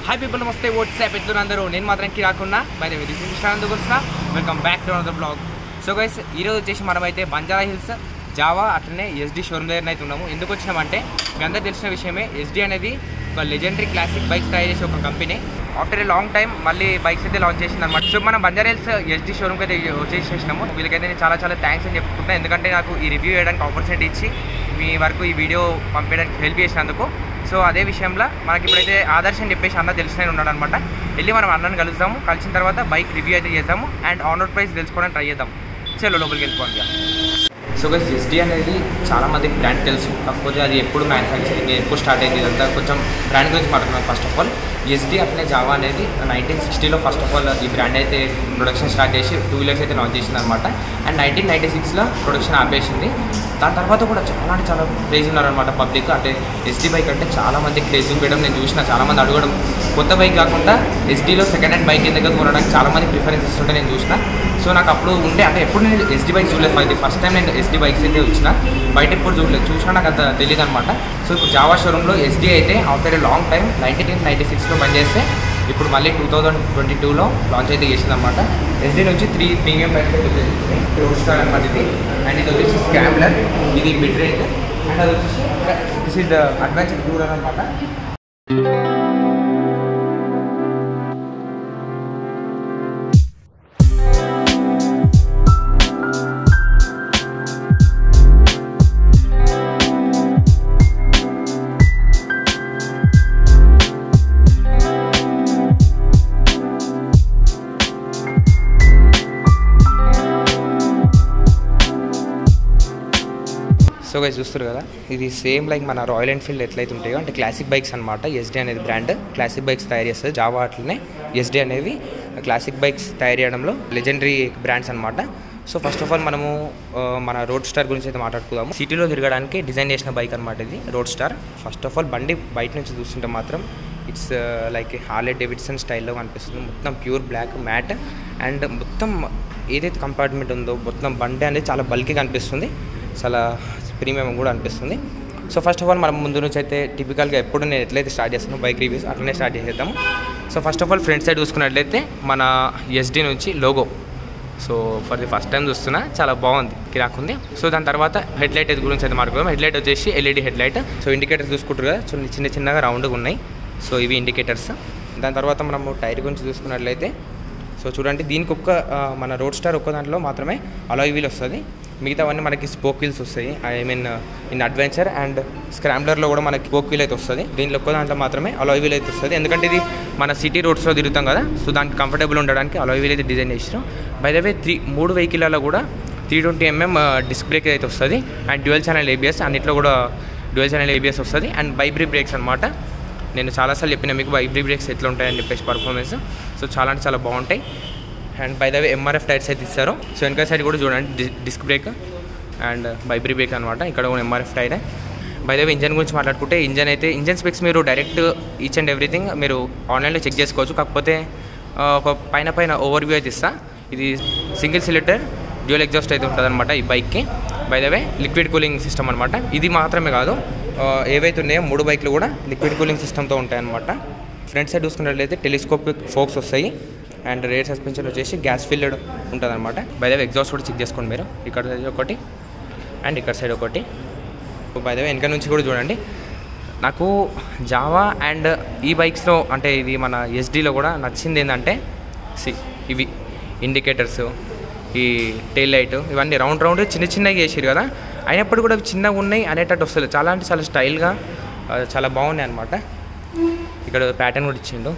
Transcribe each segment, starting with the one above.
hi people నమస్తే what's up ఎత్తున్న అందరూ నేను మాత్రం రాకుండా బై దిస్ ఇష్టానందుకు వచ్చిన welcome back to another blog so guys ఈరోజు వచ్చేసి మనమైతే బంజారా హిల్స్ జావా అట్లనే ఎస్డి షోరూమ్ దగ్గర అయితే ఉన్నాము ఎందుకు వచ్చినామంటే మీ అందరికి తెలిసిన విషయమే ఎస్డి అనేది ఒక లెజెండరీ క్లాసిక్ బైక్స్ తయారు చేసే ఒక company after a long time మళ్ళీ బైక్స్ అయితే లాంచ్ చేసింది అనమాట సో మనం బంజారా హిల్స్ ఎస్డి షోరూమ్కి అయితే వచ్చేసేసినాము వీళ్ళకైతే నేను చాలా చాలా థ్యాంక్స్ అని చెప్పుకుంటున్నాను ఎందుకంటే నాకు ఈ రివ్యూ చేయడానికి ఆపర్చునిటీ ఇచ్చి మీ వరకు ఈ వీడియో పంపించడానికి హెల్ప్ చేసినందుకు సో అదే విషయంలో మనకి ఇప్పుడైతే ఆదర్శ్ అని చెప్పేసి అన్న తెలిసిన ఉన్నాడు అనమాట వెళ్ళి మనం అన్నని కలుద్దాము కలిసిన తర్వాత బైక్ రివ్యూ అయితే చేద్దాము అండ్ ఆన్ రోడ్ ప్రైస్ తెలుసుకోవడానికి ట్రై చేద్దాం చలో లోపలికి వెళ్ళిపోండి సో గైస్ ఎస్డి అనేది చాలా మందికి బ్రాండ్ తెలుసు కాకపోతే అది ఎప్పుడు మ్యానుఫ్యాక్చరింగ్ ఎప్పుడు స్టార్ట్ అయింది ఇదంతా కొంచెం బ్రాండ్ గురించి మాట్లాడుతున్నాం ఫస్ట్ ఆఫ్ ఆల్ ఎస్డి అట్లనే జావా అనేది నైన్టీన్ సిక్స్టీలో ఫస్ట్ ఆఫ్ ఆల్ ఈ బ్రాండ్ అయితే ప్రొడక్షన్ స్టార్ట్ చేసి టూ వీలర్స్ అయితే లాంచ్ చేసింది అనమాట అండ్ నైన్టీన్ నైన్టీ సిక్స్లో ప్రొడక్షన్ ఆపేసింది దాని తర్వాత కూడా చాలా అంటే చాలా క్రేజ్ ఉన్నారనమాట పబ్లిక్ అంటే ఎస్డి బైక్ అంటే చాలా మంది క్రేజ్ చూపించడం నేను చూసిన చాలా మంది అడగడం కొత్త బైక్ కాకుండా ఎస్డీలో సెకండ్ హ్యాండ్ బైక్ ఎందుకు కొనడానికి చాలా మంది ప్రిఫరెన్స్ ఇస్తుంటే నేను చూసిన సో నాకు అప్పుడు ఉండే అంటే ఎప్పుడు నేను ఎస్డి బైక్ చూడలేదు ఇది ఫస్ట్ టైం నేను ఎస్డి బైక్స్ అయితే వచ్చిన బయట ఎప్పుడు చూడలేదు చూసినా నాకు అంత తెలియదు అనమాట సో ఇప్పుడు జావా షోరూంలో ఎస్డి అయితే after a long time nineteen ninety సిక్స్లో పనిచేస్తే ఇప్పుడు మళ్ళీ టూ థౌజండ్ ట్వంటీ టూలో లాంచ్ అయితే చేసిందనమాట ఎస్డి నుంచి త్రీ ప్రీమియం బైక్స్ అయితే వచ్చేసింది రోడ్ స్టార్ అనమాట ఇది అండ్ ఇది వచ్చేసి స్కామ్లర్ ఇది మిడ్ రేంజ్ అండ్ అది వచ్చేసి this is the adventure tourer అనమాట సో గైస్ చూస్తారు కదా ఇది సేమ్ లైక్ మన రాయల్ ఎన్ఫీల్డ్ ఎట్లయితే ఉంటాయో అంటే క్లాసిక్ బైక్స్ అనమాట ఎస్డి అనేది బ్రాండ్ క్లాసిక్ బైక్స్ తయారు చేస్తుంది జావా అట్లనే ఎస్డి అనేవి క్లాసిక్ బైక్స్ తయారు చేయడంలో లెజెండరీ బ్రాండ్స్ అనమాట సో ఫస్ట్ ఆఫ్ ఆల్ మనము ఆ, మన రోడ్ స్టార్ గురించి అయితే మాట్లాడుకుందాము సిటీలో తిరగడానికి డిజైన్ చేసిన బైక్ అనమాట ఇది roadster first of all బండి బయట నుంచి చూస్తుంటే మాత్రం ఇట్స్ లైక్ హార్లే డేవిడ్సన్ స్టైల్లో కనిపిస్తుంది మొత్తం ప్యూర్ బ్లాక్ మ్యాట్ అండ్ మొత్తం ఏదైతే కంపార్ట్మెంట్ ఉందో మొత్తం బండి అనేది చాలా బల్కీ కనిపిస్తుంది చాలా ప్రీమియం కూడా అనిపిస్తుంది సో ఫస్ట్ ఆఫ్ ఆల్ మనం ముందు నుంచి అయితే టిపికల్గా ఎప్పుడు నేను ఎట్లయితే స్టార్ట్ చేస్తానో బైక్ రివ్యూస్ అట్లనే స్టార్ట్ చేసేద్దాము so first of all front side చూసుకున్నట్లయితే మన ఎస్డి నుంచి logo so for the first time చూస్తున్నా చాలా బాగుంది కిరాకుంది సో దాని తర్వాత హెడ్ లైట్ గురించి అయితే మాట్లాడుకుందాం హెడ్ లైట్ వచ్చేసి LED head light so indicators చూసుకుంటారు కదా సో చిన్న చిన్నగా రౌండ్గా ఉన్నాయి సో ఇవి ఇండికేటర్స్ దాని తర్వాత మనము టైర్ గురించి చూసుకున్నట్లయితే సో చూడండి దీనికి ఒక్క ఆ, మన రోడ్ స్టార్ ఒక్క దాంట్లో మాత్రమే అలాయ్ వీల్ వస్తుంది మిగతావన్నీ మనకి స్పోక్ వీల్స్ వస్తాయి I mean in adventure and స్క్రాంబ్లర్లో కూడా మనకి స్పోక్ వీల్ అయితే వస్తుంది దీంట్లో ఒక్క దాంట్లో మాత్రమే అలాయ్ వీల్ అయితే వస్తుంది ఎందుకంటే ఇది మన సిటీ రోడ్స్లో తిరుగుతాం కదా సో దానికి కంఫర్టబుల్ ఉండడానికి అలాయ్ వీల్ అయితే డిజైన్ చేసినాం బై ద వే త్రీ మూడు వెహికల్లో కూడా three twenty mm disc brake అయితే వస్తుంది అండ్ డ్యూయల్ ఛానల్ ఏబిఎస్ అన్నిట్లో కూడా డ్యూయల్ ఛానల్ ఏబిఎస్ వస్తుంది అండ్ బైబ్రీ బ్రేక్స్ అనమాట నేను చాలాసార్లు చెప్పిన మీకు వైబ్రీ బ్రేక్స్ ఎట్లా ఉంటాయని చెప్పేసి పర్ఫార్మెన్స్ సో చాలా అంటే చాలా బాగుంటాయి and by the way MRF tyres అయితే ఇస్తారు సో వెనక సైడ్ కూడా చూడండి డి- disc brake and Bybre brake అనమాట ఇక్కడ కూడా MRF tyre by the way engine గురించి మాట్లాడుకుంటే ఇంజన్ అయితే ఇంజన్ స్పెక్స్ మీరు డైరెక్ట్ ఈచ్ అండ్ ఎవ్రీథింగ్ మీరు ఆన్లైన్లో చెక్ చేసుకోవచ్చు కాకపోతే ఆ, ఒక పైన పైన ఓవర్ వ్యూ అయితే ఇస్తా ఇది సింగిల్ సిలిండర్ డ్యూయల్ ఎగ్జాస్ట్ అయితే ఉంటుంది అనమాట ఈ బైక్కి by the way liquid cooling system అనమాట ఇది మాత్రమే కాదు ఆ, ఏవైతే ఉన్నాయో మూడు బైక్లు కూడా లిక్విడ్ కూలింగ్ సిస్టమ్తో ఉంటాయి అనమాట ఫ్రంట్ సైడ్ చూసుకున్నట్లయితే టెలిస్కోపిక్ ఫోక్స్ వస్తాయి అండ్ రేర్ సస్పెన్షన్ వచ్చేసి గ్యాస్ ఫిల్డ్ ఉంటుంది అనమాట బై ద వే ఎగ్జాస్ట్ కూడా చెక్ చేసుకోండి మీరు ఇక్కడ సైడ్ ఒకటి అండ్ ఇక్కడ సైడ్ ఒకటి బై ద వే వెనక నుంచి కూడా చూడండి నాకు జావా అండ్ ఈ బైక్స్లో అంటే ఇది మన ఎస్డీలో కూడా నచ్చింది ఏంటంటే సి ఇవి ఇండికేటర్స్ ఈ టైల్ లైట్ ఇవన్నీ రౌండ్ రౌండ్ చిన్న చిన్నగా చేసారు కదా అయినప్పుడు కూడా అవి చిన్నగా ఉన్నాయి అనేటట్టు వస్తుంది చాలా అంటే చాలా స్టైల్గా ఆ, చాలా బాగున్నాయి అనమాట ఇక్కడ ప్యాటర్న్ కూడా ఇచ్చిండు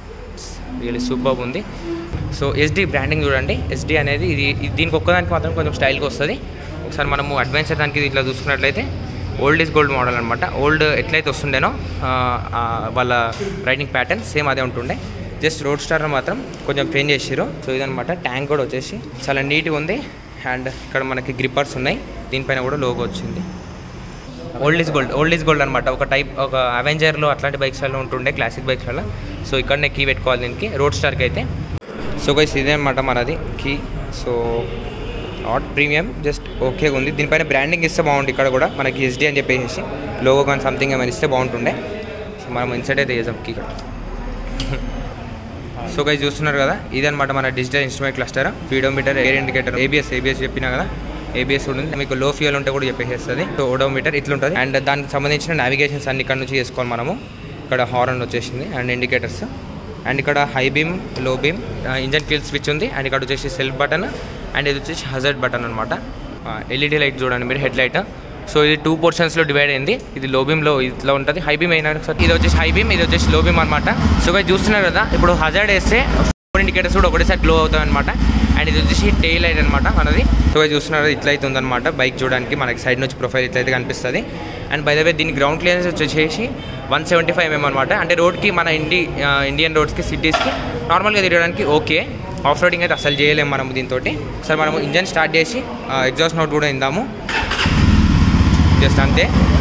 రియల్లీ సూపర్ ఉంది సో ఎస్డి బ్రాండింగ్ చూడండి ఎస్డి అనేది ఇది ఇది దీనికి ఒక్కదానికి మాత్రం కొంచెం స్టైల్గా వస్తుంది ఒకసారి మనము అడ్వెంచర్ దానికి ఇట్లా చూసుకున్నట్లయితే ఓల్డ్ ఈజ్ గోల్డ్ మోడల్ అనమాట ఓల్డ్ ఎట్లయితే వస్తుండేనో ఆ, ఆ, వాళ్ళ రైడింగ్ ప్యాటర్న్ సేమ్ అదే ఉంటుండే జస్ట్ రోడ్ స్టార్ మాత్రం కొంచెం చేంజ్ చేసారు సో ఇదనమాట ట్యాంక్ కూడా వచ్చేసి చాలా నీట్గా ఉంది అండ్ ఇక్కడ మనకి గ్రిప్పర్స్ ఉన్నాయి దీనిపైన కూడా లోగో వచ్చింది old is gold old is gold అనమాట ఒక టైప్ ఒక అవెంజర్లో అట్లాంటి బైక్స్లలో ఉంటుండే క్లాసిక్ బైక్స్లలో సో ఇక్కడనే కీ పెట్టుకోవాలి దీనికి రోడ్ స్టార్కి అయితే సో గైస్ ఇదే అనమాట మనది key so not premium just okay ఉంది దీనిపైన బ్రాండింగ్ ఇస్తే బాగుంటుంది ఇక్కడ కూడా మనకి ఎస్డి అని చెప్పేసి లోగో కానీ సంథింగ్ ఏమైనా ఇస్తే బాగుంటుండే సో మనం ఇన్సైడ్ అయితే చేసాం కీ ఇక్కడ సో గైస్ చూస్తున్నారు కదా ఇదనమాట మన digital instrument cluster speedometer air indicator ABS ABS చెప్పినా కదా ఏబిఎస్ ఉంటుంది మీకు లో ఫ్యూయల్ ఉంటే కూడా చెప్పేసేస్తుంది సో ఓడోమీటర్ ఇట్లుంటుంది అండ్ దానికి సంబంధించిన నావిగేషన్స్ అన్ని ఇక్కడ నుంచి చేసుకోవాలి మనము ఇక్కడ హార్న్ వచ్చేసింది అండ్ ఇండికేటర్స్ అండ్ ఇక్కడ high beam low beam engine kill switch ఉంది అండ్ ఇక్కడ వచ్చేసి సెల్ఫ్ బటన్ అండ్ ఇది వచ్చేసి హజర్డ్ బటన్ అనమాట ఎల్ఈడి లైట్ చూడండి మీరు హెడ్ లైట్ సో ఇది టూ పోర్షన్స్లో డివైడ్ అయింది ఇది లో బీమ్లో ఇట్లా ఉంటుంది హై బీమ్ అయినా సార్ ఇది వచ్చేసి హై బీమ్ ఇది వచ్చేసి లో బీమ్ అనమాట సో ఇది చూస్తున్నారు కదా ఇప్పుడు హజార్డ్ వేస్తే ఫోర్ ఇండికేటర్స్ కూడా ఒకటేసారి గ్లో అవుతాయి అనమాట అండ్ ఇది వచ్చేసి టెయిల్ లైట్ అనమాట మనది సో ఇది చూస్తున్నారు కదా ఇట్లా అయితే ఉందన్నమాట బైక్ చూడడానికి మనకి సైడ్ నుంచి ప్రొఫైల్ ఇట్లా అయితే కనిపిస్తుంది అండ్ బై ద వే దీని గ్రౌండ్ క్లియరెన్స్ వచ్చేసి వన్ సెవెంటీ ఫైవ్ ఎంఎం అనమాట అంటే రోడ్కి మన ఇండి ఆ, ఇండియన్ రోడ్స్కి సిటీస్కి నార్మల్గా తిరగడానికి ఓకే ఆఫ్ రోడింగ్ అయితే అసలు చేయలేము మనం దీంతో ఒకసారి మనము ఇంజన్ స్టార్ట్ చేసి ఎగ్జాస్ట్ నోట్ కూడా ఇందాము జస్ట్ అంతే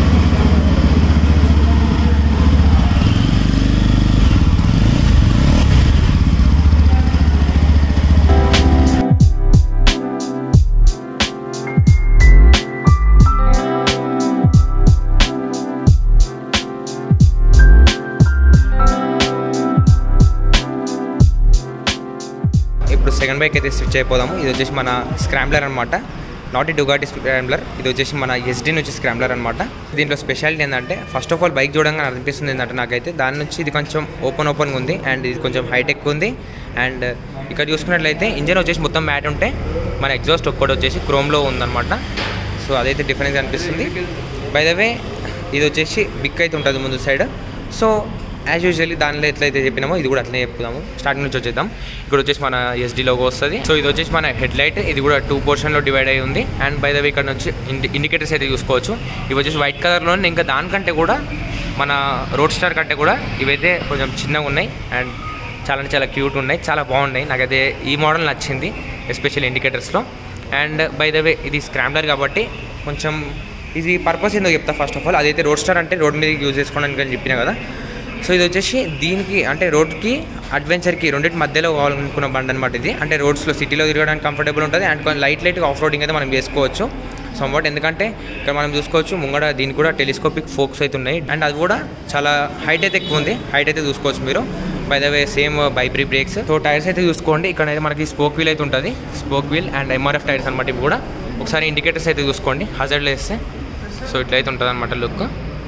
ఇప్పుడు సెకండ్ బైక్ అయితే స్విచ్ అయిపోదాము ఇది వచ్చేసి మన స్క్రాంబ్లర్ అనమాట నాట్ ఈ డుగాటి స్క్రాంబ్లర్ ఇది వచ్చేసి మన ఎస్డి నుంచి స్క్రాంబ్లర్ అనమాట దీంట్లో స్పెషాలిటీ ఏంటంటే ఫస్ట్ ఆఫ్ ఆల్ బైక్ చూడంగా అనిపిస్తుంది ఏంటంటే నాకైతే దాని నుంచి ఇది కొంచెం ఓపెన్ ఓపెన్గా ఉంది అండ్ ఇది కొంచెం హైటెక్ ఉంది అండ్ ఇక్కడ చూసుకున్నట్లయితే ఇంజన్ వచ్చేసి మొత్తం మ్యాట్ ఉంటే మన ఎగ్జాస్ట్ ఒక్కటి వచ్చేసి క్రోమ్లో ఉందన్నమాట సో అదైతే డిఫరెన్స్ అనిపిస్తుంది బై ద వే ఇది వచ్చేసి బిగ్ అయితే ఉంటుంది ముందు సైడ్ సో యాజ్ యూజువల్లీ దానిలో ఎట్లయితే చెప్పినామో ఇది కూడా అట్లనే చెప్పుదాము స్టార్టింగ్ నుంచి వచ్చేద్దాం ఇక్కడ వచ్చేసి మన ఎస్డి లోగో వస్తుంది సో ఇది వచ్చేసి మన హెడ్ లైట్ ఇది కూడా టూ పోర్షన్లో డివైడ్ అయి ఉంది అండ్ బై ద వే ఇక్కడ నుంచి ఇండి ఇండికేటర్స్ అయితే చూసుకోవచ్చు ఇవి వచ్చేసి వైట్ కలర్లో ఇంకా దానికంటే కూడా మన రోడ్ స్టార్ కంటే కూడా ఇవైతే కొంచెం చిన్నగా ఉన్నాయి అండ్ చాలా అంటే చాలా క్యూట్ ఉన్నాయి చాలా బాగున్నాయి నాకైతే ఈ మోడల్ నచ్చింది ఎస్పెషల్ ఇండికేటర్స్లో అండ్ బై ద వే ఇది స్క్రాంబ్లర్ కాబట్టి కొంచెం ఇది పర్పస్ ఏందో చెప్తా ఫస్ట్ ఆఫ్ ఆల్ అదైతే రోడ్ స్టార్ అంటే రోడ్ మీద యూజ్ చేసుకోవడానికి అని చెప్పినా కదా సో ఇది వచ్చేసి దీనికి అంటే రోడ్కి అడ్వెంచర్కి రెండింటి మధ్యలో కావాలనుకున్న బండి అనమాట ఇది అంటే రోడ్స్లో సిటీలో తిరగడానికి కంఫర్టబుల్ ఉంటుంది అండ్ కొంచెం లైట్ లైట్గా ఆఫ్ రోడింగ్ అయితే మనం చేసుకోవచ్చు సంవాట్ ఎందుకంటే ఇక్కడ మనం చూసుకోవచ్చు ముంగడ దీనికి కూడా టెలిస్కోపిక్ ఫోక్స్ అయితే ఉన్నాయి అండ్ అది కూడా చాలా హైట్ అయితే ఎక్కువ ఉంది హైట్ అయితే చూసుకోవచ్చు మీరు by the way same Bybre brakes so tyres అయితే చూసుకోండి ఇక్కడ అయితే మనకి స్పోక్ వీల్ అయితే ఉంటుంది spoke wheel and MRF tyres అనమాట ఇవి కూడా ఒకసారి ఇండికేటర్స్ అయితే చూసుకోండి హజర్డ్లో వేస్తే సో ఇట్లయితే ఉంటుంది అనమాట లుక్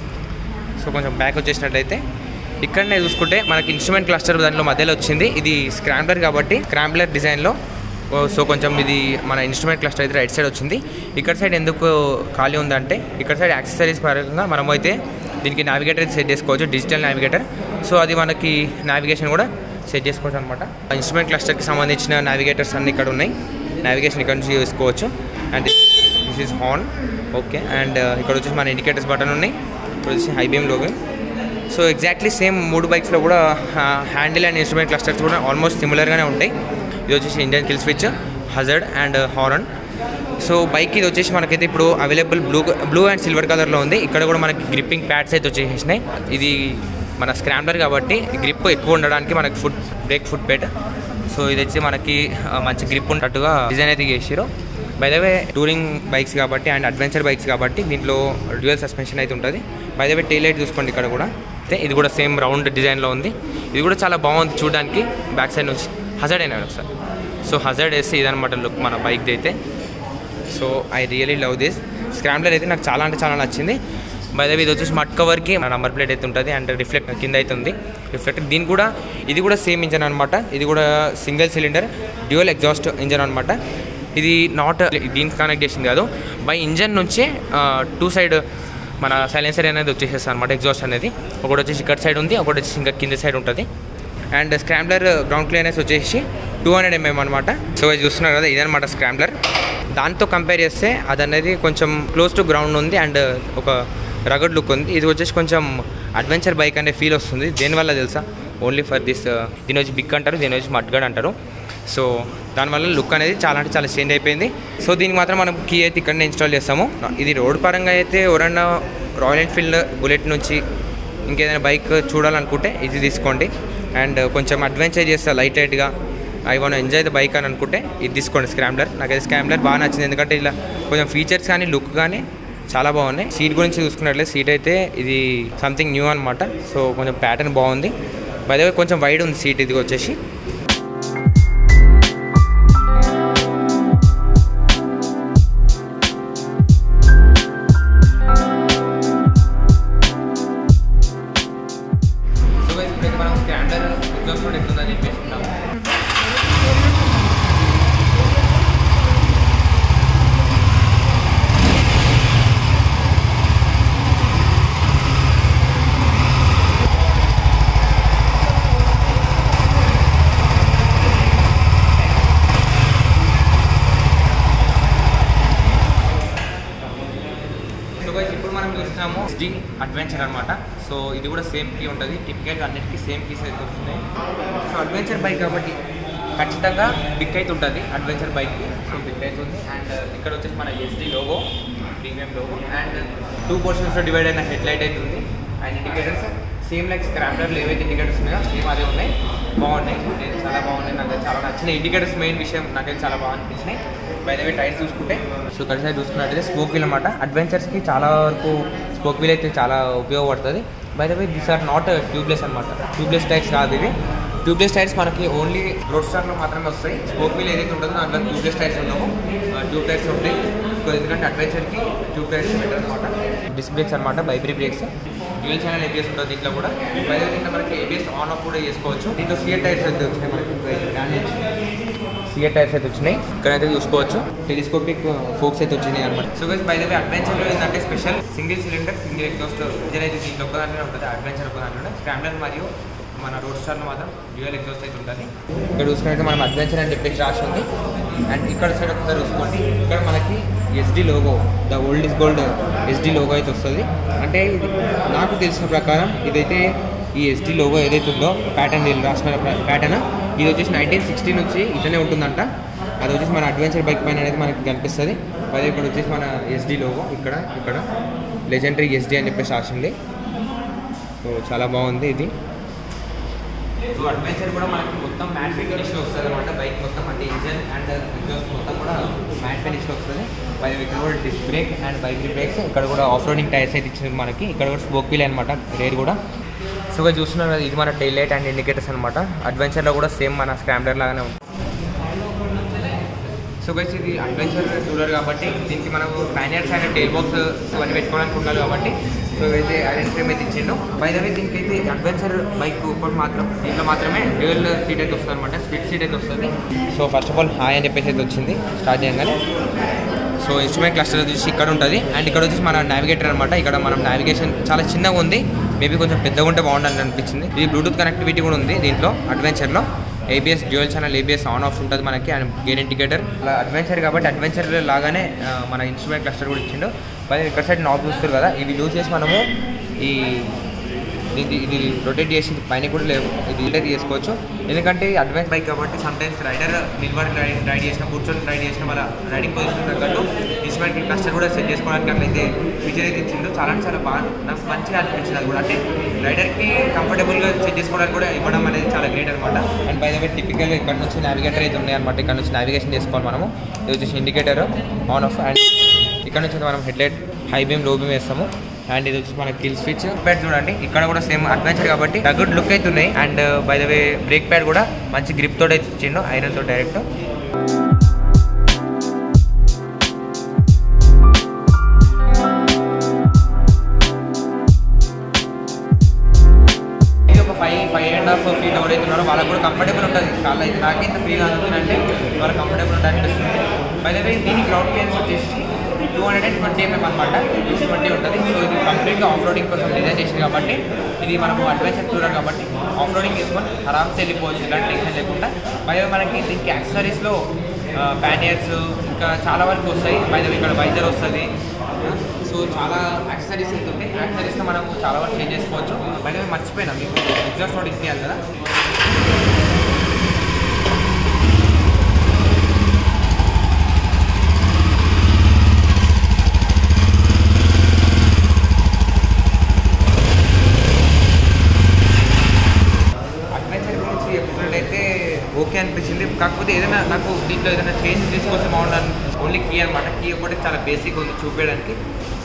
సో కొంచెం బ్యాక్ వచ్చేసినట్టయితే ఇక్కడనే చూసుకుంటే మనకి ఇన్స్ట్రుమెంట్ క్లస్టర్ దాంట్లో మధ్యలో వచ్చింది ఇది స్క్రాంబ్లర్ కాబట్టి స్క్రాంబ్లర్ డిజైన్లో ఓ, సో కొంచెం ఇది మన ఇన్స్ట్రుమెంట్ క్లస్టర్ అయితే రైట్ సైడ్ వచ్చింది ఇక్కడ సైడ్ ఎందుకు ఖాళీ ఉందంటే ఇక్కడ సైడ్ యాక్సెసరీస్ పరంగా మనం అయితే దీనికి నావిగేటర్ సెట్ చేసుకోవచ్చు డిజిటల్ నావిగేటర్ సో అది మనకి నావిగేషన్ కూడా సెట్ చేసుకోవచ్చు అనమాట ఇన్స్ట్రుమెంట్ క్లస్టర్కి సంబంధించిన నావిగేటర్స్ అన్ని ఇక్కడ ఉన్నాయి నావిగేషన్ ఇక్కడ నుంచి చేసుకోవచ్చు and this is horn okay and ఇక్కడ వచ్చేసి మన ఇండికేటర్స్ బటన్ ఉన్నాయి ఇక్కడ వచ్చేసి high beam low beam so exactly same మూడు బైక్స్లో కూడా హ్యాండిల్ అండ్ ఇన్స్ట్రుమెంట్ క్లస్టర్స్ కూడా ఆల్మోస్ట్ సిమిలర్గానే ఉంటాయి ఇది వచ్చేసి engine kill switch hazard and horn so bike ఇది వచ్చేసి మనకైతే ఇప్పుడు available blue blue and silver కలర్లో ఉంది ఇక్కడ కూడా మనకి గ్రిప్పింగ్ ప్యాడ్స్ అయితే వచ్చేసినాయి ఇది మన స్క్రాంబ్లర్ కాబట్టి గ్రిప్ ఎక్కువ ఉండడానికి మనకి foot brake foot bed so ఇది వచ్చి మనకి ఆ, మంచి గ్రిప్ ఉన్నట్టుగా డిజైన్ అయితే చేసారు by the way touring bikes కాబట్టి అండ్ అడ్వెంచర్ బైక్స్ కాబట్టి దీంట్లో డ్యూయల్ సస్పెన్షన్ అయితే ఉంటుంది by the way tail light చూసుకోండి ఇక్కడ కూడా అయితే ఇది కూడా సేమ్ రౌండ్ డిజైన్లో ఉంది ఇది కూడా చాలా బాగుంది చూడడానికి బ్యాక్ సైడ్ నుంచి హజర్డ్ అయినా ఒకసారి సో హజర్డ్ వేస్తే ఇదనమాట లుక్ మన బైక్ది అయితే so I really love this scrambler అయితే నాకు చాలా అంటే చాలా నచ్చింది బై ద వే ఇది వచ్చేసి మట్ కవర్కి నంబర్ ప్లేట్ అయితే ఉంటుంది అండ్ రిఫ్లెక్ట్ కింద అయితే ఉంది రిఫ్లెక్ట్ దీని కూడా ఇది కూడా సేమ్ ఇంజన్ అనమాట ఇది కూడా single cylinder dual exhaust engine అనమాట ఇది నాట్ దీనికి కనెక్ట్ చేసింది కాదు బై ఇంజన్ నుంచే టూ సైడ్ మన సైలెన్సర్ అనేది వచ్చేసేస్తుంది అనమాట ఎగ్జాస్ట్ అనేది ఒకటి వచ్చేసి ఇక్కడ సైడ్ ఉంది ఒకటి వచ్చేసి ఇంకా కింద సైడ్ ఉంటుంది అండ్ స్క్రాంబ్లర్ గ్రౌండ్ క్లియర్నెస్ వచ్చేసి టూ హండ్రెడ్ ఎంఎం అనమాట సో ఇది చూస్తున్నారు కదా ఇదనమాట స్క్రాంబ్లర్ దాంతో కంపేర్ చేస్తే అది అనేది కొంచెం క్లోజ్ టు గ్రౌండ్ ఉంది అండ్ ఒక రగడ్ లుక్ ఉంది ఇది వచ్చేసి కొంచెం అడ్వెంచర్ బైక్ అనే ఫీల్ వస్తుంది దేనివల్ల తెలుసా ఓన్లీ ఫర్ దిస్ దీని వచ్చి బిగ్ అంటారు దీని వచ్చి మడ్గడ్ అంటారు సో దానివల్ల లుక్ అనేది చాలా అంటే చాలా చేంజ్ అయిపోయింది సో దీనికి మాత్రం మనం కీ అయితే ఇక్కడనే ఇన్స్టాల్ చేస్తాము ఇది రోడ్ పరంగా అయితే ఎవరన్నా రాయల్ ఎన్ఫీల్డ్ బుల్లెట్ నుంచి ఇంకేదైనా బైక్ చూడాలనుకుంటే ఇది తీసుకోండి అండ్ కొంచెం అడ్వెంచర్ చేస్తా లైట్ లైట్గా I want enjoy the bike అని అనుకుంటే ఇది తీసుకోండి స్క్రాంబ్లర్ నాకైతే స్క్రాంబ్లర్ బాగా నచ్చింది ఎందుకంటే ఇలా కొంచెం ఫీచర్స్ కానీ లుక్ కానీ చాలా బాగున్నాయి సీట్ గురించి చూసుకున్నట్లయితే సీట్ అయితే ఇది సంథింగ్ న్యూ అనమాట సో కొంచెం ప్యాటర్న్ బాగుంది బై కొంచెం వైడ్ ఉంది సీట్ ఇది వచ్చేసి సో guys, ఇప్పుడైతే మనం స్టాండర్డ్ ఎగ్జాస్ట్ రోడ్ ఎట్లుందని చెప్పేసి ఉన్నాము సో గైస్ ఇప్పుడు మనం చూస్తున్నాము డి అడ్వెంచర్ అనమాట సో ఇది కూడా సేమ్ కీ ఉంటుంది టిపికల్ అన్నిటికీ సేమ్ కీస్ అయితే వస్తున్నాయి సో అడ్వెంచర్ బైక్ కాబట్టి ఖచ్చితంగా బిగ్ అయితే ఉంటుంది అడ్వెంచర్ బైక్ సో బిగ్ అయితే ఉంది అండ్ ఇక్కడ వచ్చేసి మన SD logo premium logo and two పోర్షన్స్లో డివైడ్ అయిన హెడ్ లైట్ అయితే ఉంది అండ్ ఇండికేటర్స్ సేమ్ లైక్ స్క్రాప్లర్లో ఏవైతే ఇండికేటర్స్ ఉన్నాయో సేమ్ అదే ఉన్నాయి బాగున్నాయి నేను చాలా బాగున్నాయి నాకు చాలా నచ్చిన ఇండికేటర్స్ మెయిన్ విషయం నాకైతే చాలా బాగా అనిపించినాయి బై ద వే టైర్స్ చూసుకుంటే సో ఇక్కడ సైడ్ చూసుకున్నట్టయితే స్పోక్ వీల్ అనమాట అడ్వెంచర్స్కి చాలా వరకు స్పోక్ వీల్ అయితే చాలా ఉపయోగపడుతుంది by the way this are not tubeless అనమాట ట్యూబ్లెస్ టైర్స్ కాదు ఇవి ట్యూబ్లెస్ టైర్స్ మనకి ఓన్లీ రోడ్ స్టార్లో మాత్రమే వస్తాయి స్పోక్ వీల్ ఏదైతే ఉంటుందో దాంట్లో ట్యూబ్లెస్ టైర్స్ ఉండవు ట్యూబ్ టైర్స్ ఉంటాయి సో ఎందుకంటే అడ్వెంచర్కి ట్యూబ్ టైర్స్ బెటర్ అనమాట డిస్క్ బ్రేక్స్ అనమాట ByBre brakes dual channel ABS ఉంటుంది దీంట్లో కూడా బై దీంట్లో మనకి ఏబిఎస్ ఆన్ ఆఫ్ కూడా చేసుకోవచ్చు దీంట్లో సిఎర్ టైర్స్ అయితే వచ్చినాయి మనకి డామేజ్ సిఎర్ టైర్స్ అయితే వచ్చినాయి ఇక్కడైతే చూసుకోవచ్చు టెలిస్కోపిక్ ఫోక్స్ అయితే వచ్చినాయి అనమాట so guys by the way అడ్వెంచర్లో ఏంటంటే special single cylinder single exhaust engine అయితే దీంట్లో ఒక దాంట్లో ఉంటుంది అడ్వెంచర్ ఒక దాంట్లో స్టాండర్డ్ మరియు మన రోడ్ స్టార్లో మాత్రం డ్యూయల్ ఎగ్జాస్ట్ అయితే ఉంటుంది ఇక్కడ చూసుకుంటే మనం అడ్వెంచర్ అని చెప్పేసి రాసి ఉంది అండ్ ఇక్కడ సైడ్ ఒకసారి చూసుకోండి ఇక్కడ మనకి SD logo the old is gold SD logo అయితే వస్తుంది అంటే ఇది నాకు తెలిసిన ప్రకారం ఇదైతే ఈ ఎస్డి లోగో ఏదైతే ఉందో ప్యాటర్న్ వీళ్ళు రాసిన ప్యాటర్న్ ఇది వచ్చేసి నైన్టీన్ సిక్స్టీ నుంచి ఇట్లనే ఉంటుందంట అది వచ్చేసి మన అడ్వెంచర్ బైక్ పైన అనేది మనకి కనిపిస్తుంది అదే ఇక్కడ వచ్చేసి మన ఎస్డి లోగో ఇక్కడ ఇక్కడ లెజెండరీ ఎస్డి అని చెప్పేసి రాసింది సో చాలా బాగుంది ఇది సో అడ్వెంచర్ కూడా మనకి మొత్తం మ్యాట్ ఫినిష్లో వస్తుంది అనమాట బైక్ మొత్తం అంటే ఇంజన్ అండ్ ఎగ్జాస్ట్ మొత్తం కూడా మ్యాట్ ఫినిష్లో వస్తుంది బై ఇక్కడ కూడా disc brake and bike brakes ఇక్కడ కూడా ఆఫ్ రోడింగ్ టైర్స్ అయితే ఇచ్చింది మనకి ఇక్కడ కూడా స్పోక్ వీల్ అనమాట రేర్ కూడా సో ఇక చూస్తున్నారు కదా ఇది మన టైల్ లైట్ అండ్ ఇండికేటర్స్ అనమాట అడ్వెంచర్లో కూడా సేమ్ మన స్క్రాంబ్లర్ లాగానే ఉంటుంది సో గైస్ ఇది అడ్వెంచర్ టూలర్ కాబట్టి దీనికి మనం ప్యానియర్స్ అండ్ టైల్ బాక్స్ ఇవన్నీ పెట్టుకోవడానికి ఉండాలి కాబట్టి సో ఇదైతే ఐరన్ ఫ్రేమ్ అయితే ఇచ్చిండు బై ద వే దీనికి అయితే అడ్వెంచర్ బైక్ ఒకటి మాత్రం దీంట్లో మాత్రమే డ్యూయల్ సీట్ అయితే వస్తుంది అనమాట స్ప్లిట్ సీట్ అయితే వస్తుంది so first of all hi అని చెప్పేసి అయితే వచ్చింది స్టార్ట్ చేయగానే సో ఇన్స్ట్రుమెంట్ క్లస్టర్ వచ్చేసి ఇక్కడ ఉంటుంది అండ్ ఇక్కడ వచ్చేసి మన నావిగేటర్ అనమాట ఇక్కడ మనం నావిగేషన్ చాలా చిన్నగా ఉంది మేబీ కొంచెం పెద్దగా ఉంటే బాగుండాలని అనిపించింది ఇది బ్లూటూత్ కనెక్టివిటీ కూడా ఉంది దీంట్లో అడ్వెంచర్లో ABS dual channel ABS on off ఉంటుంది మనకి అండ్ గేర్ ఇండికేటర్ అలా అడ్వెంచర్ కాబట్టి అడ్వెంచర్ లాగానే ఆ, మన ఇన్స్ట్రుమెంట్ క్లస్టర్ కూడా ఇచ్చిండు మరి ఇక్కడ సైడ్ నాబ్ చూస్తారు కదా ఇవి యూజ్ చేసి మనము ఈ ఇది ఇది రొటేట్ చేసి పైన కూడా లేవు ఇది రొటేట్ చేసుకోవచ్చు ఎందుకంటే అడ్వాన్స్ బైక్ కాబట్టి సమ్ టైమ్స్ రైడర్ నిలబడి రైడ్ రైడ్ చేసిన కూర్చొని రైడ్ చేసిన వాళ్ళ రైడింగ్ పొజిషన్ తగ్గట్టు ఇన్స్ట్రుమెంట్ క్లస్టర్ కూడా సెట్ చేసుకోవడానికి అట్లయితే ఫీచర్ అయితే ఇచ్చిందో చాలా అంటే చాలా బాగా నాకు మంచిగా అనిపించింది అది కూడా అంటే రైడర్కి కంఫర్టబుల్గా సెట్ చేసుకోవడానికి కూడా ఇవ్వడం అనేది చాలా గ్రేట్ అనమాట and by the way typical ఇక్కడ నుంచి నావిగేటర్ అయితే ఉన్నాయి అనమాట ఇక్కడ నుంచి నావిగేషన్ చేసుకోవాలి మనము ఇది వచ్చేసి ఇండికేటర్ ఆన్ ఆఫ్ అండ్ ఇక్కడ నుంచి మనం headlight high beam low beam వేస్తాము అండ్ ఇది వచ్చి మన కిల్ స్విచ్ ప్యాడ్ చూడండి ఇక్కడ కూడా సేమ్ అడ్వెంచర్ కాబట్టి గుడ్ లుక్ అయితే ఉన్నాయి and by the way brake pad కూడా మంచి గ్రిప్ తోటి అయితే ఇచ్చిండు ఐరన్ తో డైరెక్ట్ ఇది ఒక five five and half feet ఎవరైతే ఉన్నారో వాళ్ళకి కూడా కంఫర్టబుల్ ఉంటుంది చాలా అయితే నాకే ఇంత ఫీల్ అవుతుంది అంటే వాళ్ళకి కంఫర్టబుల్ ఉంటుంది అనిపిస్తుంది బై ద వే దీని గ్రౌండ్ క్లియరెన్స్ వచ్చేసి two hundred and twenty mm అనమాట టూ ట్వంటీ ఉంటుంది సో ఇది కంప్లీట్గా ఆఫ్ రోడింగ్ కోసం డిజైన్ చేసింది కాబట్టి ఇది మనము అడ్వెంచర్ టూరర్ కాబట్టి ఆఫ్ రోడింగ్ చేసుకొని ఆరామ్స్ వెళ్ళిపోవచ్చు ఎలాంటి టెన్షన్ లేకుండా బై మనకి దీనికి యాక్సరీస్లో ప్యానియర్స్ ఇంకా చాలా వరకు వస్తాయి బై ఇక్కడ వైజర్ వస్తుంది సో చాలా యాక్సరీస్ అయితే ఉంటాయి యాక్సరీస్లో మనం చాలా వరకు చేంజ్ చేసుకోవచ్చు బయట మర్చిపోయినా మీకు ఎగ్జాస్ట్ రోడ్ ఇప్పించాలి కదా అడ్వెంచర్ గురించి చెప్పుకున్నట్టయితే ఓకే అనిపించింది కాకపోతే ఏదైనా నాకు దీంట్లో ఏదైనా చేంజ్ తీసుకొస్తే బాగుండాలి ఓన్లీ కీ అనమాట కీ ఒకటి చాలా బేసిక్ ఉంది చూపించడానికి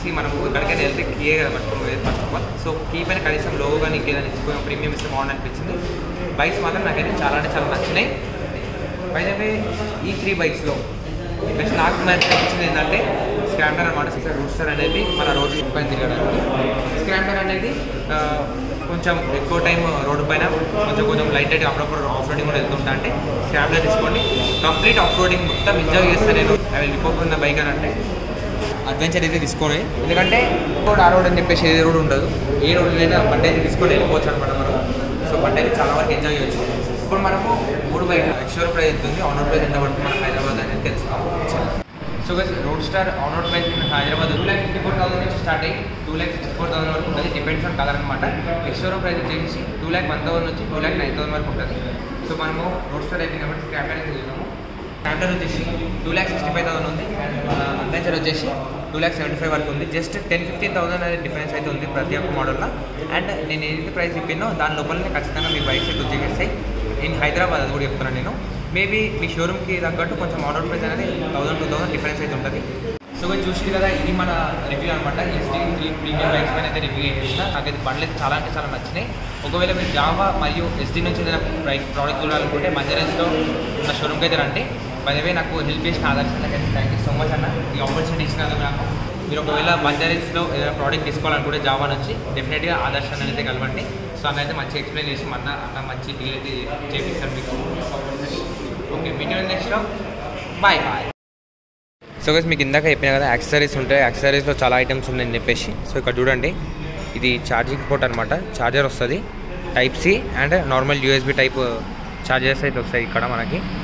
సి మనము ఇక్కడికైనా వెళ్తే కీయే కదా పట్టుకుని first of all so key పైన కనీసం లోగో కానీ ఇంకేదైనా ఇచ్చుకో ప్రీమియం ఇస్తే బాగుంది అనిపించింది బైక్స్ మాత్రం నాకైతే చాలా అంటే చాలా నచ్చినాయి అయితే ఈ త్రీ బైక్స్లో నెక్స్ట్ నాకు మరి నచ్చింది ఏంటంటే స్క్రాంటర్ అనమాట రూస్టర్ అనేది మన రోడ్ పైన తిరగడానికి స్క్రాంటర్ అనేది ఆ, కొంచెం ఎక్కువ టైం రోడ్డు పైన కొంచెం కొంచెం లైట్ అయితే అప్పుడప్పుడు ఆఫ్ రోడింగ్ కూడా వెళ్తుంటా అంటే స్క్రాంటర్ తీసుకోండి కంప్లీట్ ఆఫ్ రోడింగ్ మొత్తం ఎంజాయ్ చేస్తాను నేను అవి రిపోర్ట్ బైక్ అని అంటే అడ్వెంచర్ అయితే తీసుకొని ఎందుకంటే రోడ్ ఆ రోడ్ అని చెప్పేసి ఏ రోడ్ ఉండదు ఏ రోడ్ అయినా బండి అయితే తీసుకొని వెళ్ళిపోవచ్చు అనమాట మనం సో బండి అయితే చాలా వరకు ఎంజాయ్ చేయొచ్చు ఇప్పుడు మనము మూడు బైక్ ఎక్స్టోర్ ప్రైస్ ఎంత ఉంది ఆన్ రోడ్ ప్రైస్ ఎంత పడుతుంది మన హైదరాబాద్ అనేది తెలుసుకోవాలి so guys roadster on road price in Hyderabad two lakh fifty four thousand నుంచి స్టార్ట్ అయ్యి two lakh sixty four thousand వరకు ఉంటుంది డిపెండ్స్ ఆన్ కలర్ అనమాట ఎక్స్టోర్ ప్రైస్ వచ్చేసి టూ ల్యాక్ వన్ థౌసండ్ నుంచి టూ ల్యాక్ నైన్ థౌసండ్ వరకు ఉంటుంది సో మనము రోడ్ స్టార్ అయిపోయింది కాబట్టి స్క్రాప్ అనేది చూద్దాము స్టాండర్డ్ వచ్చేసి two lakh sixty five thousand ఉంది అడ్వెంచర్ వచ్చేసి టూ ల్యాక్ సెవెంటీ ఫైవ్ వరకు ఉంది జస్ట్ టెన్ ఫిఫ్టీన్ థౌసండ్ అనేది డిఫరెన్స్ అయితే ఉంది ప్రతి ఒక్క మోడల్లో అండ్ నేను ఏదైతే ప్రైస్ చెప్పినో దాని లోపలనే ఖచ్చితంగా మీ బైక్స్ అయితే వచ్చేసేస్తాయి ఇన్ హైదరాబాద్ అది కూడా చెప్తున్నాను నేను మేబీ మీ షోరూమ్కి తగ్గట్టు కొంచెం మోడల్ ప్రైస్ అనేది థౌసండ్ టూ థౌసండ్ డిఫరెన్స్ అయితే ఉంటుంది సో మీరు చూసి కదా ఇది మన రివ్యూ అనమాట ఎస్టీ త్రీ ప్రీమియం బైక్స్ పైన అయితే రివ్యూ చేసిన నాకైతే బండ్లు అయితే చాలా అంటే చాలా నచ్చినాయి ఒకవేళ మీరు జావా మరియు ఎస్టీ నుంచి ఏదైనా బైక్ ప్రోడక్ట్ చూడాలనుకుంటే మంజరేస్లో ఉన్న షోరూమ్కి అయితే రండి బయటవే నాకు హెల్ప్ చేసిన ఆదర్శ నాకైతే థ్యాంక్ యూ సో మచ్ అన్న ఈ ఆపర్చునిటీ ఇచ్చినందుకు నాకు మీరు ఒకవేళ బంజారీస్లో ఏదైనా ప్రోడక్ట్ తీసుకోవాలనుకుంటే జావా నుంచి డెఫినెట్గా ఆదర్శాన్ని అయితే కలవండి సో అన్న అయితే మంచిగా ఎక్స్ప్లెయిన్ చేసి మన అన్న మంచి డీల్ అయితే చేపిస్తారు మీకు ఓకే వీడియో నెక్స్ట్లో బాయ్ బాయ్ సో గైస్ మీకు ఇందాక చెప్పిన కదా యాక్సెసరీస్ ఉంటాయి యాక్సెసరీస్లో చాలా ఐటమ్స్ ఉన్నాయని చెప్పేసి సో ఇక్కడ చూడండి ఇది ఛార్జింగ్ పోర్ట్ అనమాట ఛార్జర్ వస్తుంది type C and normal USB type chargers అయితే వస్తాయి ఇక్కడ మనకి